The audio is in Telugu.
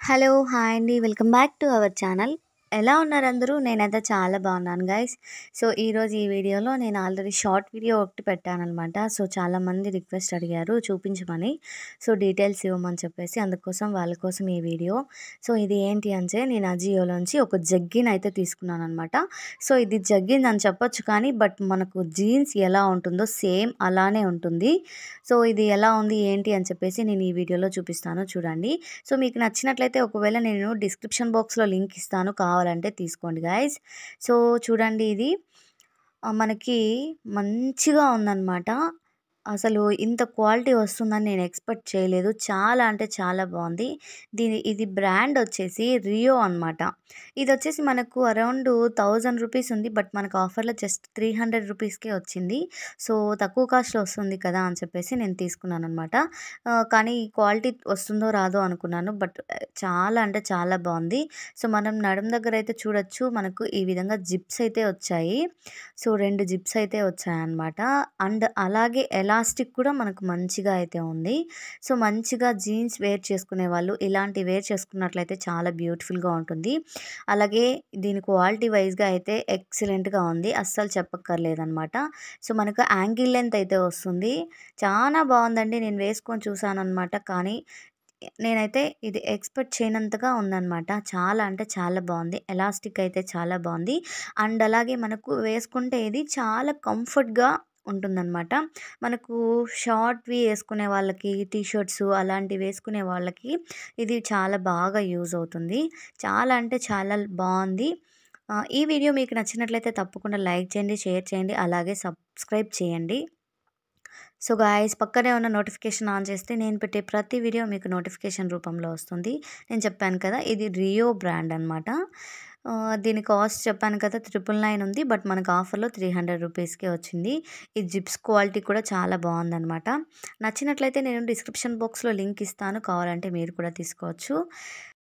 హలో! హాయ్ అండి. Welcome back to our channel. ఎలా ఉన్నారు అందరూ? నేనైతే చాలా బాగున్నాను గైస్. సో, ఈరోజు ఈ వీడియోలో నేను ఆల్రెడీ షార్ట్ వీడియో ఒకటి పెట్టాననమాట. సో, చాలామంది రిక్వెస్ట్ అడిగారు చూపించమని. సో, డీటెయిల్స్ ఇవ్వమని చెప్పేసి అందుకోసం వాళ్ళ కోసం ఈ వీడియో. సో, ఇది ఏంటి అంటే నేను అజియోలోంచి ఒక జగ్గిన్ అయితే తీసుకున్నాననమాట. సో, ఇది జగ్గిన్ అని చెప్పొచ్చు కానీ బట్ మనకు జీన్స్ ఎలా ఉంటుందో సేమ్ అలానే ఉంటుంది. సో, ఇది ఎలా ఉంది ఏంటి అని చెప్పేసి నేను ఈ వీడియోలో చూపిస్తాను చూడండి. సో, మీకు నచ్చినట్లయితే ఒకవేళ నేను డిస్క్రిప్షన్ బాక్స్‌లో లింక్ ఇస్తాను కావాలంటే తీసుకోండి గైస్. సో, చూడండి ఇది ఆహ్, మనకి మంచిగా ఉందనమాట. అసలు ఇంత క్వాలిటీ వస్తుందని నేను ఎక్స్‌పెక్ట్ చేయలేదు. చాలా అంటే చాలా బావుంది. దీని ఇది బ్రాండ్ వచ్చేసి రియో అనమాట. ఇదొచ్చేసి మనకు అరౌండ్ 1000 రూపీస్ ఉంది. బట్ మనకు ఆఫర్‌లో జస్ట్ 300 రూపీస్‌కే వచ్చింది. సో, తక్కువ కాస్ట్‌లో వస్తుంది కదా అని చెప్పేసి నేను తీసుకున్నాననమాట. ఆహ్, కానీ క్వాలిటీ వస్తుందో రాదో అనుకున్నాను. బట్ చాలా అంటే చాలా బావుంది. సో, మనం నడుము దగ్గర అయితే చూడొచ్చు మనకు ఈ విధంగా జిప్స్ అయితే వచ్చాయి. సో, 2 జిప్స్ అయితే వచ్చాయన్నమాట. అండ్ అలాగే ఎలాస్టిక్ కూడా మనకు మంచిగా అయితే ఉంది. సో, మంచిగా జీన్స్ వేర్ చేసుకునే వాళ్ళు ఇలాంటి వేర్ చేసుకున్నట్లయితే చాలా బ్యూటిఫుల్‌గా ఉంటుంది. అలాగే దీని క్వాలిటీ వైస్‌గా అయితే ఎక్సలెంట్‌గా ఉంది. అస్సలు చెప్పక్కర్లేదనమాట. సో, మనకు యాంకిల్ లెంత్ అయితే వస్తుంది. చానా బావుందండి. నేను వేసుకొని చూసాననమాట. కానీ నేనైతే ఇది ఎక్స్‌పెక్ట్ చేయనంతగా ఉందనమాట. చాలా అంటే చాలా బావుంది. ఎలాస్టిక్ అయితే చాలా బావుంది. అండ్ అలాగే మనకు వేసుకుంటే ఇది చాలా కంఫర్ట్‌గా ఉంటుందనమాట. మనకు షార్ట్‌వి ఏసుకునే వాళ్ళకి టీ షర్ట్స్ అలాంటివి వేసుకునే వాళ్ళకి ఇది చాలా బాగా యూజ్ అవుతుంది. చాలా అంటే చాలా బావుంది. ఆహ్, ఈ వీడియో మీకు నచ్చినట్లయితే తప్పకుండా లైక్ చేయండి, షేర్ చేయండి, అలాగే సబ్స్క్రైబ్ చేయండి. సో, గైస్ పక్కనే ఉన్న నోటిఫికేషన్ ఆన్ చేస్తే నేను పెట్టే ప్రతి వీడియో మీకు నోటిఫికేషన్ రూపంలో వస్తుంది. నేను చెప్పాను కదా! ఇది రియో బ్రాండ్ అనమాట. ఆహ్, దీని కాస్ట్ చెప్పాను కదా! 999 ఉంది. బట్ మనకు ఆఫర్‌లో 300 రూపీస్‌కే వచ్చింది. ఈ జిప్స్ క్వాలిటీ కూడా చాలా బావుందనమాట. నచ్చినట్లయితే నేను డిస్క్రిప్షన్ బాక్స్‌లో లింక్ ఇస్తాను. కావాలంటే మీరు కూడా తీసుకోవచ్చు.